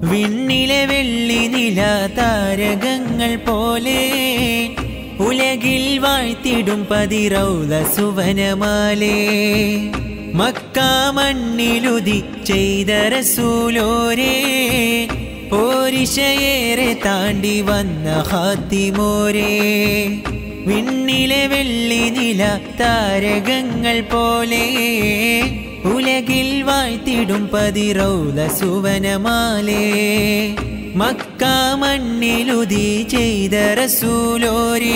വിണ്ണിലെ വെള്ളി നില താരകങ്ങൾ പോലെ ഉലകിൽ വാഴ്ത്തിടും പതിറൗല സുവനമാലേ മക്കാമണ്ണിലുതി ചെയ്ത റസൂലോരേ പോരിശയേറെ താണ്ടി വന്ന ഹാത്തിമോരേ വിണ്ണിലെ വെള്ളി നില താരകങ്ങൾ പോലെ ഉലകിൽ വാഴ്ത്തിടും പതിറൗല സുവനമാലേ മക്കാമണ്ണിലുതി ചെയ്ത റസൂലോരേ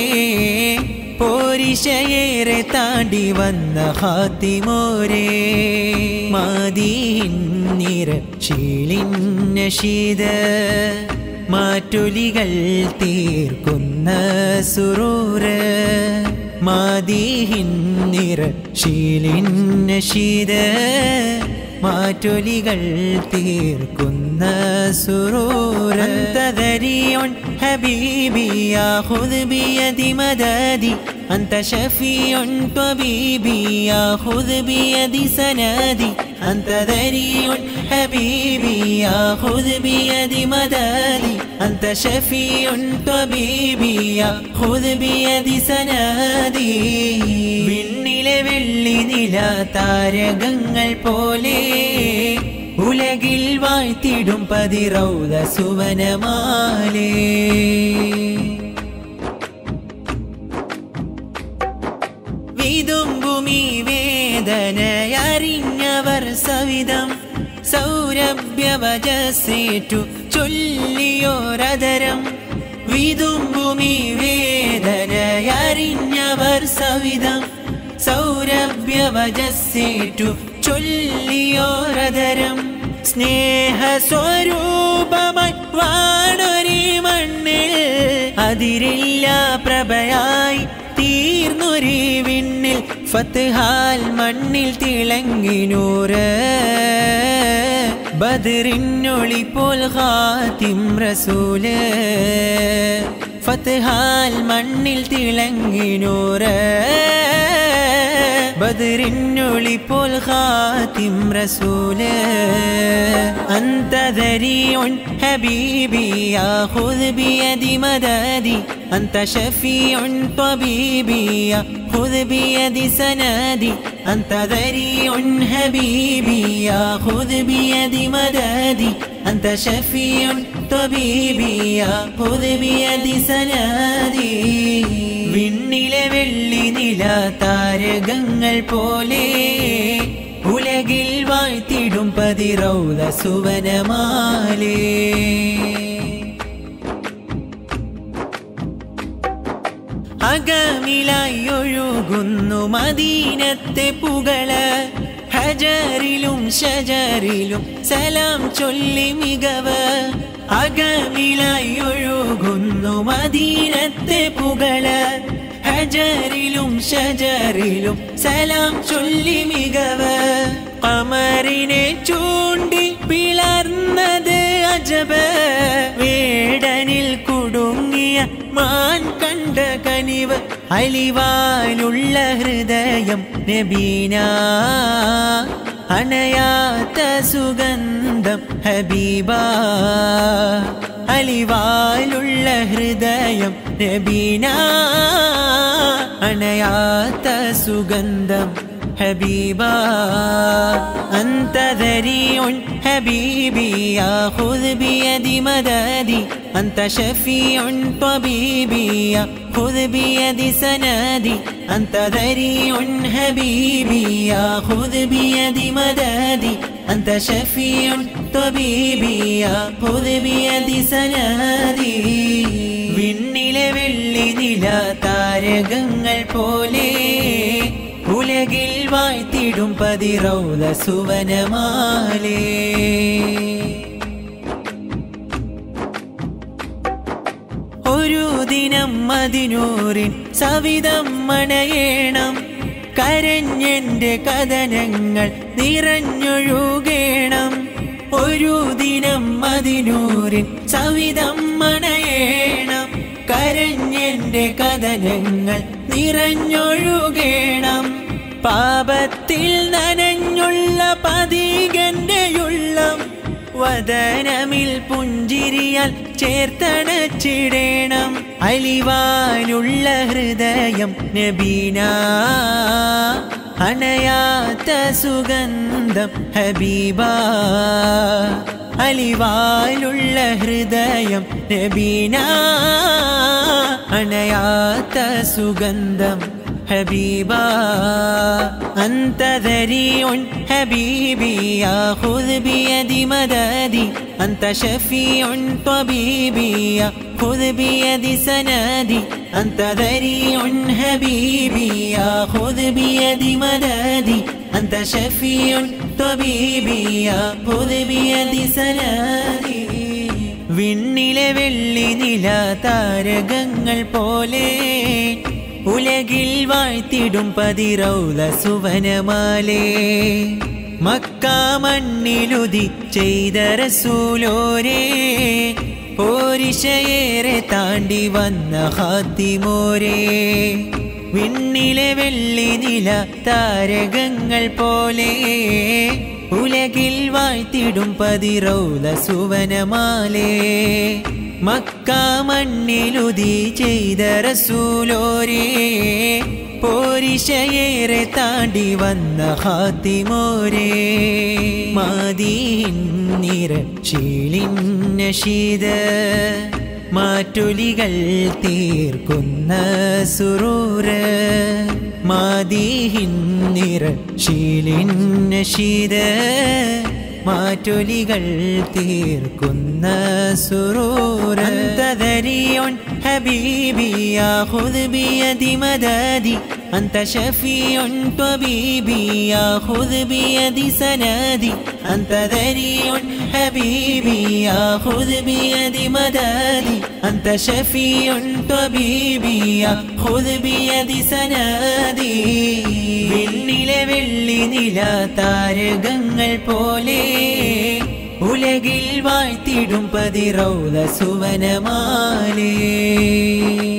പോരിശയേറെ താണ്ടി വന്ന ഹാത്തിമോരേ മാതീൻ നിറ ശീലിന്നശീത മാറ്റൊലികൾ തീർക്കുന്ന സുറൂര് മാതീഹിൻ നിറ ശീലിന്നശീത മാറ്റൊലികൾ തീർക്കുന്ന സുറൂര് തദരിയോൺ ഹബീബി യാഹുദ് ബിയദി മദദി أنت شفيع طبيبي ياخذ بيدي سنادي أنت ذريع حبيبي ياخذ بيدي مدادي أنت شفيع طبيبي ياخذ بيدي سنادي വിണ്ണിലെ വെള്ളി നില താരകങ്ങൾ പോലെ ഉലകിൽ വാഴ്ത്തിടും പതിറൗല സുവനമാലേ വിതുമ്പുമീ വേദനയറിഞ്ഞവർ സവിധം സൗരഭ്യവജസേറ്റു ചൊല്ലിയോരതരം വിതുമ്പുമീ വേദനയറിഞ്ഞവർ സവിധം സൗരഭ്യവജസേറ്റു ചൊല്ലിയോരതരം സ്നേഹസ്വരൂപമായി വാണൊരി മണ്ണിൽ അതിരില്ല പ്രഭയായി തീർന്നൊരി വിണ്ണിൽ ഫത്ഹാൽ മണ്ണിൽ തിളങ്ങിനൂറ് ബദറിനൊളി പോൽ ഹാത്തിം റസൂല് ഫത്ഹാൽ മണ്ണിൽ തിളങ്ങിനൂറ് ബദറിനൊളി പോൽ ഹാത്തിം റസൂല് أنت ذريع حبيبي ياخذ بيدي مدادي أنت شفيع طبيبي ياخذ بيدي سنادي أنت ذريع حبيبي ياخذ بيدي مدادي أنت شفيع طبيبي ياخذ بيدي سنادي വിണ്ണിലെ വെള്ളി നില താരകങ്ങൾ പോലെ ഉലകിൽ വാഴ്ത്തിടും പതിറൗല സുവനമാലേ അകമിലായി ഒഴുകുന്നു മദീനത്തെ പുകള് ഹജറിലും ഷജറിലും സലാം ചൊല്ലി മികവ് അകമിലായി ഒഴുകുന്നു മദീനത്തെ പുകള് ഹജറിലും ഷജറിലും സലാം ചൊല്ലി മികവ് കമറിനെ ചൂണ്ടി പിളർന്നത് അജബ് വേടനിൽ കുടുങ്ങിയ മാൻ കണ്ട കനിവ് അലിവാലുള്ള ഹൃദയം നബീന അണയാത്ത സുഗന്ധം ഹബീബ അലിവാലുള്ള ഹൃദയം നബീന അണയാത്ത സുഗന്ധം حبيبا أنت ذريع حبيبي ياخذ بيدي مدادي أنت شفيع طبيبي ياخذ بيدي سنادي أنت ذريع حبيبي ياخذ بيدي مدادي أنت شفيع طبيبي ياخذ بيدي سنادي വിണ്ണിലെ വെള്ളി നില താരകങ്ങൾ പോലെ ഉലകിൽ വാഴ്ത്തിടും പതിറൗല സുവനമാലേ ഒരു ദിനം മതിനൂറിൻ സവിധം മണയേണം കരഞ്ഞെന്റെ കഥനങ്ങൾ നിറഞ്ഞൊഴുകേണം ഒരു ദിനം മതിനൂറിൻ സവിധം മണയേണം കരഞ്ഞെന്റെ കഥനങ്ങൾ നിറഞ്ഞൊഴുകേണം പാപത്തിൽ നനഞ്ഞുള്ള പതികന്റെ ഉള്ളം വദനമിൽ പുഞ്ചിരിയാൽ ചേർത്തണച്ചിടേണം അലിവാനുള്ള ഹൃദയം നബീന അണയാത്ത സുഗന്ധം ഹബീബ അലിവാലുള്ള ഹൃദയം നബീന അണയാത്ത സുഗന്ധം حبيبا أنت ذريع حبيبي يا خذ بيد مدادي أنت شفيع طبيبي يا خذ بيد سنادي أنت ذريع حبيبي يا خذ بيد مدادي أنت شفيع طبيبي يا خذ بيد سنادي വിണ്ണിലെ വെള്ളി നില താരകങ്ങൾ പോലെ ഉലകിൽ വാഴ്ത്തിടും പതിരൗല സുവനമാലേ മക്കാമണ്ണിലുതി ചെയ്ത റസൂലോരേ പോരിശയേറെ താണ്ടി വന്ന ഹാത്തിമോരേ വിണ്ണിലെ വെള്ളി നില താരകങ്ങൾ പോലെ ഉലകിൽ വാഴ്ത്തിടും പതിരൗല സുവനമാലേ മക്കാമണ്ണിലുതി ചെയ്ത റസൂലോരേ പോരിശയേറെ താണ്ടി വന്ന ഹാത്തിമോരേ മാതീൻ നിറശീലിന്ന ശീത മാറ്റൊലികൾ തീർക്കുന്ന സുറൂര് മാതീഹിൻ നിറശീലിന്ന ശീത മാറ്റൊലികൾ തീർക്കുന്ന സുറൂരൻ തദരിയോൻ ഹബീബി യാ ഖുദ് ബിയദി മദാദി أنت شفيع طبيبي يا خذ بيدي سنادي أنت ذريع حبيبي يا خذ بيدي مدادي أنت شفيع طبيبي يا خذ بيدي سنادي വിണ്ണിലെ വെള്ളി നില താരകങ്ങൾ പോലെ ഉലകിൽ വാഴ്ത്തിടും പതിറൗല സുവനമാലേ